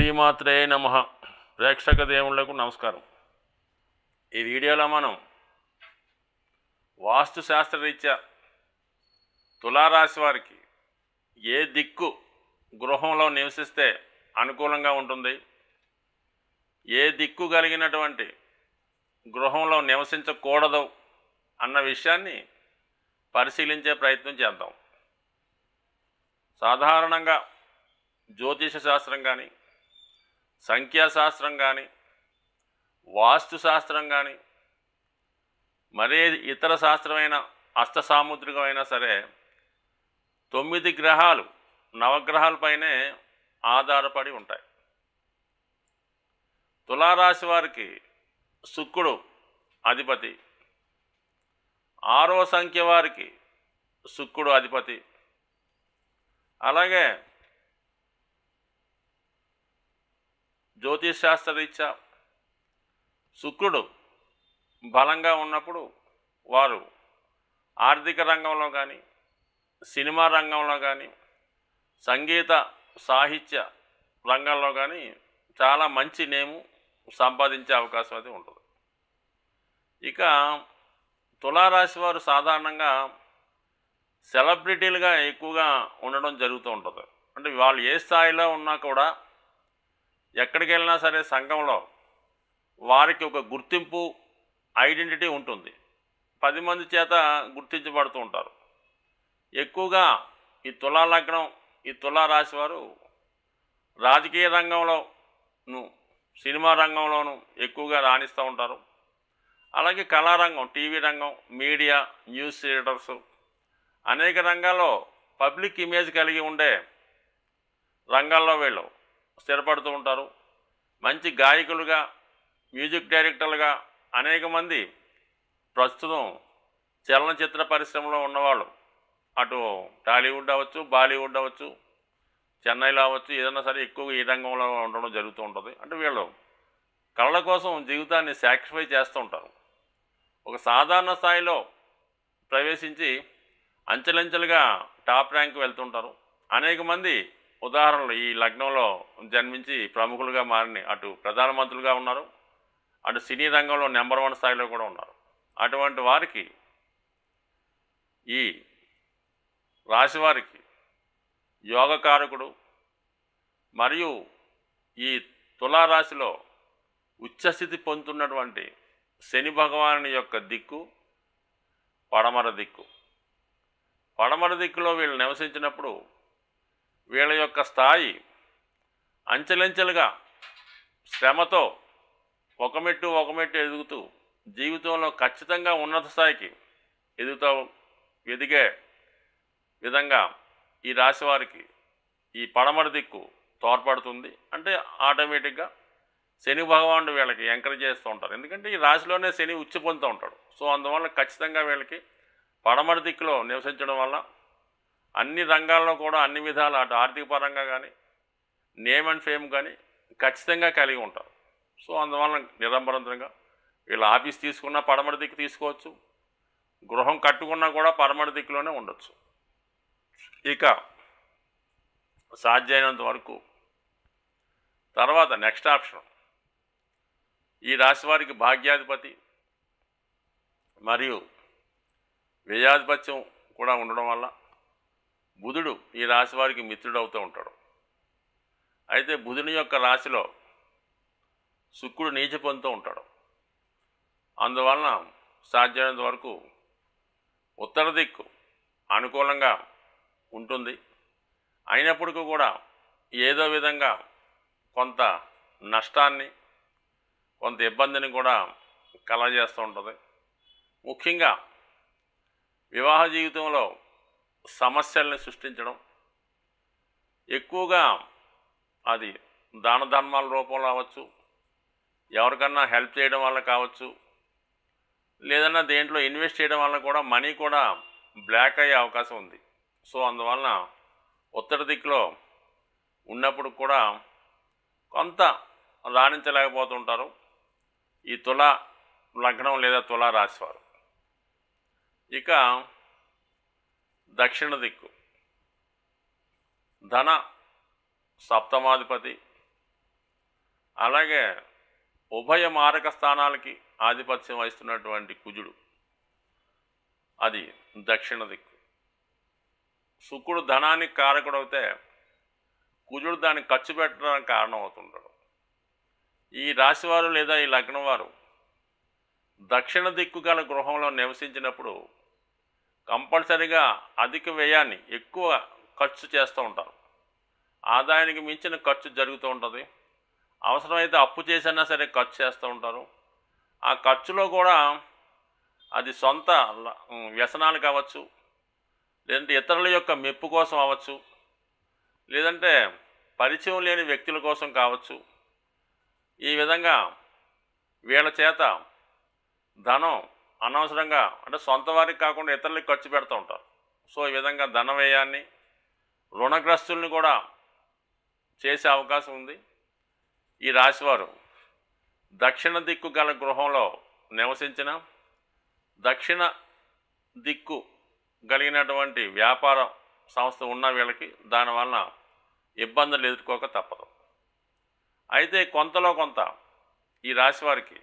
శ్రీమాత్రే నమ ప్రేక్షక దేవుళ్లకు నమస్కారం ఈ వీడియోలో మనం వాస్తు శాస్త్రరీత్యా తులారాశి వారికి ఏ దిక్కు గృహంలో నివసిస్తే అనుకూలంగా ఉంటుంది ఏ దిక్కు కలిగినటువంటి గృహంలో నివసించకూడదు అన్న విషయాన్ని పరిశీలించే ప్రయత్నం చేద్దాం సాధారణంగా జ్యోతిష శాస్త్రం కానీ సంఖ్యాశాస్త్రం కానీ వాస్తు శాస్త్రం కానీ మరే ఇతర శాస్త్రమైన అష్టసాముద్రికమైనా సరే తొమ్మిది గ్రహాలు నవగ్రహాలపైనే ఆధారపడి ఉంటాయి తులారాశి వారికి శుక్రుడు అధిపతి ఆరో సంఖ్య వారికి శుక్రుడు అధిపతి అలాగే జ్యోతిష్ శాస్త్రరీత్యా శుక్రుడు బలంగా ఉన్నప్పుడు వారు ఆర్థిక రంగంలో కానీ సినిమా రంగంలో కానీ సంగీత సాహిత్య రంగంలో కానీ చాలా మంచి నేము సంపాదించే అవకాశం అయితే ఉంటుంది ఇక తులారాశి వారు సాధారణంగా సెలబ్రిటీలుగా ఎక్కువగా ఉండడం జరుగుతూ ఉంటుంది అంటే వాళ్ళు ఏ స్థాయిలో ఉన్నా కూడా ఎక్కడికి వెళ్ళినా సరే సంఘంలో వారికి ఒక గుర్తింపు ఐడెంటిటీ ఉంటుంది పది మంది చేత గుర్తించబడుతూ ఉంటారు ఎక్కువగా ఈ తులా లగ్నం ఈ తులా రాశి వారు రాజకీయ రంగంలోను సినిమా రంగంలోనూ ఎక్కువగా రాణిస్తూ ఉంటారు అలాగే కళారంగం టీవీ రంగం మీడియా న్యూస్ రీడర్స్ అనేక రంగాల్లో పబ్లిక్ ఇమేజ్ కలిగి ఉండే రంగాల్లో వీళ్ళు స్థిరపడుతూ ఉంటారు మంచి గాయకులుగా మ్యూజిక్ డైరెక్టర్లుగా అనేక మంది ప్రస్తుతం చలనచిత్ర పరిశ్రమలో ఉన్నవాళ్ళు అటు టాలీవుడ్ అవ్వచ్చు బాలీవుడ్ అవ్వచ్చు చెన్నైలో అవ్వచ్చు ఏదైనా సరే ఎక్కువగా ఈ రంగంలో ఉండడం జరుగుతూ ఉంటుంది అంటే వీళ్ళు కళల కోసం జీవితాన్ని సాక్రిఫై చేస్తూ ఉంటారు ఒక సాధారణ స్థాయిలో ప్రవేశించి అంచెలంచెలుగా టాప్ ర్యాంక్ వెళ్తుంటారు అనేక మంది ఉదాహరణలు ఈ లగ్నంలో జన్మించి ప్రముఖులుగా మారిన అటు ప్రధానమంత్రులుగా ఉన్నారు అటు సినీ రంగంలో నెంబర్ వన్ స్థాయిలో కూడా ఉన్నారు అటువంటి వారికి ఈ రాశివారికి యోగకారకుడు మరియు ఈ తులారాశిలో ఉచ్చస్థితి పొందుతున్నటువంటి శని భగవానుని యొక్క దిక్కు పడమర దిక్కు పడమర దిక్కులో వీళ్ళు నివసించినప్పుడు వీళ్ళ యొక్క స్థాయి అంచెలంచెలుగా శ్రమతో ఒక మెట్టు ఒక మెట్టు ఎదుగుతూ జీవితంలో ఖచ్చితంగా ఉన్నత స్థాయికి ఎదుగుతూ ఎదిగే విధంగా ఈ రాశి వారికి ఈ పడమర దిక్కు తోడ్పడుతుంది అంటే ఆటోమేటిక్గా శని భగవానుడు వీళ్ళకి ఎంకరేజ్ చేస్తూ ఉంటారు ఎందుకంటే ఈ రాశిలోనే శని ఉచ్చి పొందుతూ ఉంటాడు సో అందువల్ల ఖచ్చితంగా వీళ్ళకి పడమర దిక్కులో నివసించడం వల్ల అన్ని రంగాల్లో కూడా అన్ని విధాల అటు ఆర్థిక పరంగా కానీ నేమ్ అండ్ ఫేమ్ కానీ ఖచ్చితంగా కలిగి ఉంటారు సో అందువల్ల నిరంబరంతంగా వీళ్ళు ఆఫీస్ తీసుకున్నా పడమర దిక్కు తీసుకోవచ్చు గృహం కట్టుకున్నా కూడా పడమర దిక్కులోనే ఉండొచ్చు ఇక సాధ్యమైనంత వరకు తర్వాత నెక్స్ట్ ఆప్షన్ ఈ రాశి వారికి భాగ్యాధిపతి మరియు వ్యయాధిపత్యం కూడా ఉండడం వల్ల బుధుడు ఈ రాశి వారికి మిత్రుడు అవుతూ ఉంటాడు అయితే బుధుని యొక్క రాశిలో శుక్రుడు నీచ పొందుతూ ఉంటాడు అందువలన సాధ్యమైనంత వరకు ఉత్తర దిక్కు అనుకూలంగా ఉంటుంది అయినప్పటికీ కూడా ఏదో విధంగా కొంత నష్టాన్ని కొంత ఇబ్బందిని కూడా కలగజేస్తూ ఉంటుంది ముఖ్యంగా వివాహ జీవితంలో సమస్యల్ని సృష్టించడం ఎక్కువగా అది దాన ధర్మాల రూపంలో అవ్వచ్చు ఎవరికన్నా హెల్ప్ చేయడం వల్ల కావచ్చు లేదన్నా దేంట్లో ఇన్వెస్ట్ చేయడం వల్ల కూడా మనీ కూడా బ్లాక్ అయ్యే అవకాశం ఉంది సో అందువలన ఉత్తర దిక్కులో ఉన్నప్పుడు కూడా కొంత రాణించలేకపోతుంటారు ఈ తుల లగ్నం లేదా తులా రాశివారు ఇక దక్షిణ దిక్కు ధన సప్తమాధిపతి అలాగే ఉభయ మారక స్థానాలకి ఆధిపత్యం వహిస్తున్నటువంటి కుజుడు అది దక్షిణ దిక్కు శుక్రుడు ధనానికి కారకుడు అయితే కుజుడు దాన్ని ఖర్చు పెట్టడానికి కారణం అవుతుంటాడు ఈ రాశివారు లేదా ఈ లగ్నం వారు దక్షిణ దిక్కు గల గృహంలో నివసించినప్పుడు కంపల్సరిగా అధిక వ్యయాన్ని ఎక్కువ ఖర్చు చేస్తూ ఉంటారు ఆదాయానికి మించిన ఖర్చు జరుగుతూ ఉంటుంది అవసరమైతే అప్పు చేసినా సరే ఖర్చు చేస్తూ ఉంటారు ఆ ఖర్చులో కూడా అది సొంత ల- ఉమ్, వ్యసనాలు కావచ్చు లేదంటే ఇతరుల యొక్క మెప్పు కోసం అవ్వచ్చు లేదంటే పరిచయం లేని వ్యక్తుల కోసం కావచ్చు ఈ విధంగా వీళ్ళ చేత ధనం అనవసరంగా అంటే సొంత వారికి కాకుండా ఇతరులకు ఖర్చు పెడుతూ ఉంటారు సో ఈ విధంగా ధన వ్యయాన్ని రుణగ్రస్తుల్ని కూడా చేసే అవకాశం ఉంది ఈ రాశివారు దక్షిణ దిక్కు గల గృహంలో నివసించిన దక్షిణ దిక్కు కలిగినటువంటి వ్యాపార సంస్థ ఉన్న వీళ్ళకి దానివలన ఇబ్బందులు ఎదుర్కోక తప్పదు అయితే కొంతలో కొంత ఈ రాశి వారికి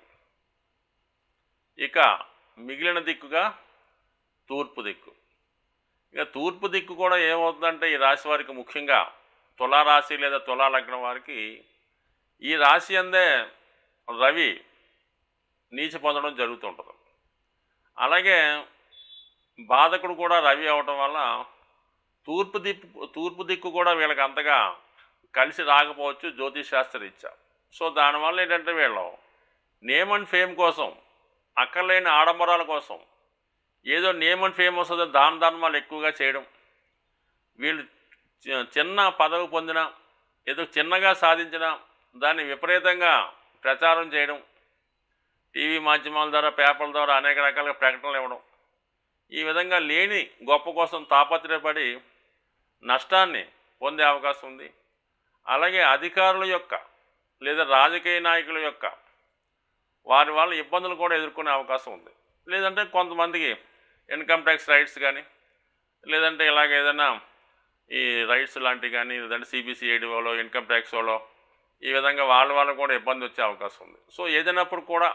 ఇక మిగిలిన దిక్కుగా తూర్పు దిక్కు ఇక తూర్పు దిక్కు కూడా ఏమవుతుందంటే ఈ రాశి వారికి ముఖ్యంగా తులారాశి లేదా తులా లగ్నం వారికి ఈ రాశి అందే రవి నీచ పొందడం జరుగుతుంటుంది అలాగే బాధకుడు కూడా రవి అవటం వల్ల తూర్పు దిక్కు తూర్పు దిక్కు కూడా వీళ్ళకి అంతగా కలిసి రాకపోవచ్చు జ్యోతిష్ శాస్త్రరీత్యా సో దానివల్ల ఏంటంటే వీళ్ళు నేమ్ అండ్ ఫేమ్ కోసం అక్కర్లేని ఆడంబరాల కోసం ఏదో నేమ్ అండ్ ఫేమ్ వస్తుందో దాన ధర్మాలు ఎక్కువగా చేయడం వీళ్ళు చి- చిన్న పదవి పొందిన ఏదో చిన్నగా సాధించిన దాన్ని విపరీతంగా ప్రచారం చేయడం టీవీ మాధ్యమాల ద్వారా పేపర్ల ద్వారా అనేక రకాలుగా ప్రకటనలు ఇవ్వడం ఈ విధంగా లేని గొప్ప కోసం తాపత్రయపడి నష్టాన్ని పొందే అవకాశం ఉంది అలాగే అధికారుల యొక్క లేదా రాజకీయ నాయకుల యొక్క వారి వాళ్ళ ఇబ్బందులు కూడా ఎదుర్కొనే అవకాశం ఉంది లేదంటే కొంతమందికి ఇన్కమ్ ట్యాక్స్ రైట్స్ కానీ లేదంటే ఇలాగ ఏదైనా ఈ రైట్స్ లాంటివి కానీ లేదంటే సిబిసిఐడి వాళ్ళు ఇన్కమ్ ట్యాక్స్ వాళ్ళు ఈ విధంగా వాళ్ళ వాళ్ళకు కూడా ఇబ్బంది వచ్చే అవకాశం ఉంది సో ఏదైనప్పుడు కూడా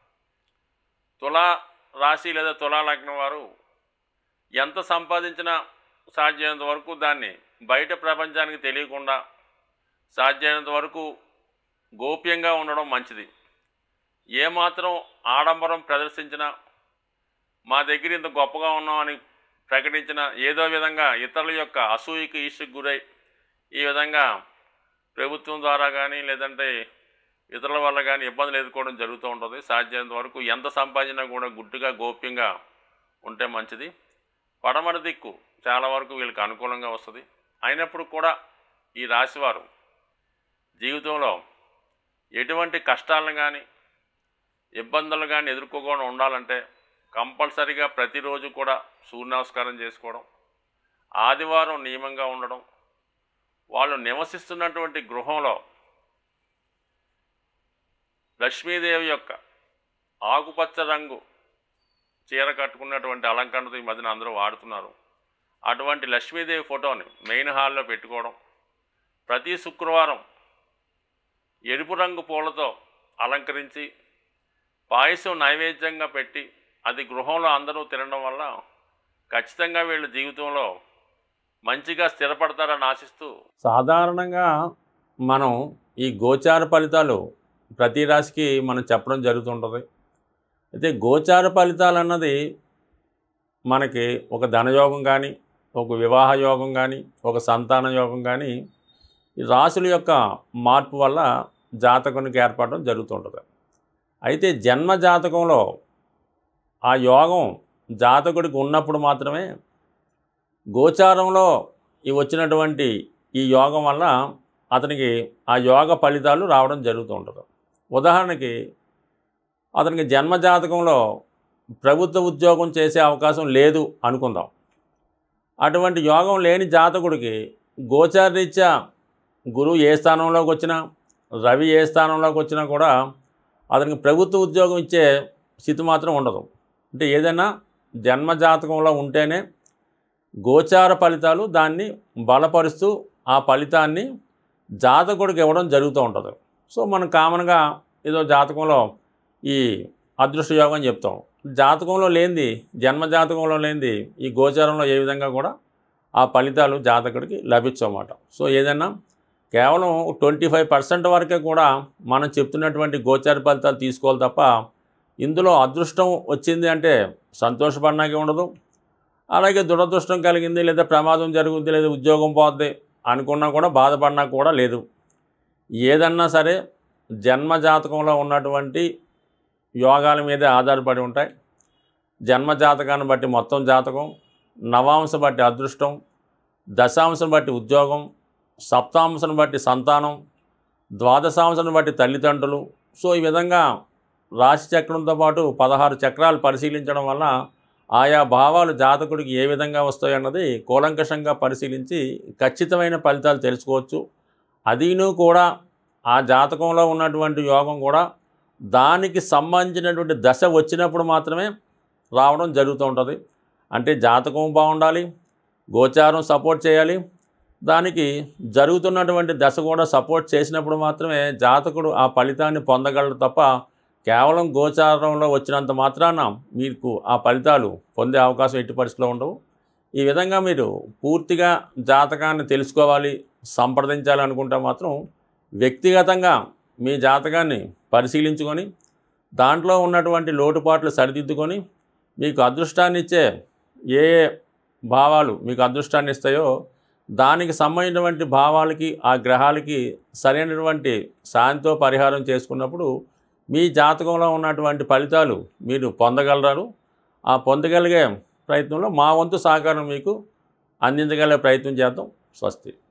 తులా రాశి లేదా తులా లగ్నం వారు ఎంత సంపాదించినా సాధ్యమైనంత వరకు దాన్ని బయట ప్రపంచానికి తెలియకుండా సాధ్యమైనంత వరకు గోప్యంగా ఉండడం మంచిది ఏమాత్రం ఆడంబరం ప్రదర్శించినా మా దగ్గర ఇంత గొప్పగా ఉన్నామని ప్రకటించిన ఏదో విధంగా ఇతరుల యొక్క అసూయకి ఈసుకు గురై ఈ విధంగా ప్రభుత్వం ద్వారా కానీ లేదంటే ఇతరుల వల్ల కానీ ఇబ్బందులు ఎదుర్కోవడం జరుగుతూ ఉంటుంది సాధ్యమైనంత వరకు ఎంత సంపాదించినా కూడా గుట్టుగా గోప్యంగా ఉంటే మంచిది పడమర దిక్కు చాలా వరకు వీళ్ళకి అనుకూలంగా వస్తుంది అయినప్పుడు కూడా ఈ రాశివారు జీవితంలో ఎటువంటి కష్టాలను కానీ ఇబ్బందులు కానీ ఎదుర్కోకుండా ఉండాలంటే కంపల్సరిగా ప్రతిరోజు కూడా సూర్య నమస్కారం చేసుకోవడం ఆదివారం నియమంగా ఉండడం వాళ్ళు నివసిస్తున్నటువంటి గృహంలో లక్ష్మీదేవి యొక్క ఆకుపచ్చ రంగు చీర కట్టుకున్నటువంటి అలంకరణతో ఈ మధ్యన అందరూ వాడుతున్నారు అటువంటి లక్ష్మీదేవి ఫోటోని మెయిన్ హాల్లో పెట్టుకోవడం ప్రతి శుక్రవారం ఎరుపు రంగు పూలతో అలంకరించి పాయసం నైవేద్యంగా పెట్టి అది గృహంలో అందరూ తినడం వల్ల ఖచ్చితంగా వీళ్ళ జీవితంలో మంచిగా స్థిరపడతారని ఆశిస్తూ సాధారణంగా మనం ఈ గోచార ఫలితాలు ప్రతి రాశికి మనం చెప్పడం జరుగుతుంటుంది అయితే గోచార ఫలితాలు అన్నది మనకి ఒక ధనయోగం కానీ ఒక వివాహ యోగం కానీ ఒక సంతాన యోగం కానీ ఈ రాశుల యొక్క మార్పు వల్ల జాతకునికి ఏర్పడడం జరుగుతుంటుంది అయితే జన్మ జాతకంలో ఆ యోగం జాతకుడికి ఉన్నప్పుడు మాత్రమే గోచారంలో ఈ వచ్చినటువంటి ఈ యోగం వల్ల అతనికి ఆ యోగ ఫలితాలు రావడం జరుగుతూ ఉంటుంది ఉదాహరణకి అతనికి జన్మ జాతకంలో ప్రభుత్వ ఉద్యోగం చేసే అవకాశం లేదు అనుకుందాం అటువంటి యోగం లేని జాతకుడికి గోచారరీత్యా గురువు ఏ స్థానంలోకి వచ్చినా రవి ఏ స్థానంలోకి వచ్చినా కూడా అతనికి ప్రభుత్వ ఉద్యోగం ఇచ్చే స్థితి మాత్రం ఉండదు అంటే ఏదైనా జన్మ జాతకంలో ఉంటేనే గోచార ఫలితాలు దాన్ని బలపరుస్తూ ఆ ఫలితాన్ని జాతకుడికి ఇవ్వడం జరుగుతూ ఉంటుంది సో మనం కామన్గా ఏదో జాతకంలో ఈ అదృష్ట యోగం చెప్తాం జాతకంలో లేనిది జన్మ జాతకంలో లేనిది ఈ గోచారంలో ఏ విధంగా కూడా ఆ ఫలితాలు జాతకుడికి లభించమాట సో ఏదైనా కేవలం ట్వంటీ ఫైవ్ పర్సెంట్ వరకే కూడా మనం చెప్తున్నటువంటి గోచార ఫలితాలు తీసుకోవాలి తప్ప ఇందులో అదృష్టం వచ్చింది అంటే సంతోషపడడానికి ఉండదు అలాగే దురదృష్టం కలిగింది లేదా ప్రమాదం జరుగుద్ది లేదా ఉద్యోగం పోద్ది అనుకున్నా కూడా బాధపడినా కూడా లేదు ఏదన్నా సరే జన్మ జాతకంలో ఉన్నటువంటి యోగాల మీదే ఆధారపడి ఉంటాయి జన్మ జాతకాన్ని బట్టి మొత్తం జాతకం నవాంశం బట్టి అదృష్టం దశాంశం బట్టి ఉద్యోగం సప్తాంశం బట్టి సంతానం ద్వాదశాంశం బట్టి తల్లిదండ్రులు సో ఈ విధంగా రాశి చక్రంతో పాటు పదహారు చక్రాలు పరిశీలించడం వల్ల ఆయా భావాలు జాతకుడికి ఏ విధంగా వస్తాయి అన్నది కూలంకషంగా పరిశీలించి ఖచ్చితమైన ఫలితాలు తెలుసుకోవచ్చు అదీను కూడా ఆ జాతకంలో ఉన్నటువంటి యోగం కూడా దానికి సంబంధించినటువంటి దశ వచ్చినప్పుడు మాత్రమే రావడం జరుగుతూ ఉంటుంది అంటే జాతకం బాగుండాలి గోచారం సపోర్ట్ చేయాలి దానికి జరుగుతున్నటువంటి దశ కూడా సపోర్ట్ చేసినప్పుడు మాత్రమే జాతకుడు ఆ ఫలితాన్ని పొందగలడు తప్ప కేవలం గోచారంలో వచ్చినంత మాత్రాన మీకు ఆ ఫలితాలు పొందే అవకాశం ఎట్టి పరిస్థితిలో ఉండవు ఈ విధంగా మీరు పూర్తిగా జాతకాన్ని తెలుసుకోవాలి సంప్రదించాలి అనుకుంటే మాత్రం వ్యక్తిగతంగా మీ జాతకాన్ని పరిశీలించుకొని దాంట్లో ఉన్నటువంటి లోటుపాట్లు సరిదిద్దుకొని మీకు అదృష్టాన్ని ఇచ్చే ఏ ఏ భావాలు మీకు అదృష్టాన్ని ఇస్తాయో దానికి సంబంధించినటువంటి భావాలకి ఆ గ్రహాలకి సరైనటువంటి శాంతితో పరిహారం చేసుకున్నప్పుడు మీ జాతకంలో ఉన్నటువంటి ఫలితాలు మీరు పొందగలరు ఆ పొందగలిగే ప్రయత్నంలో మా వంతు సహకారం మీకు అందించగలిగే ప్రయత్నం చేద్దాం స్వస్తి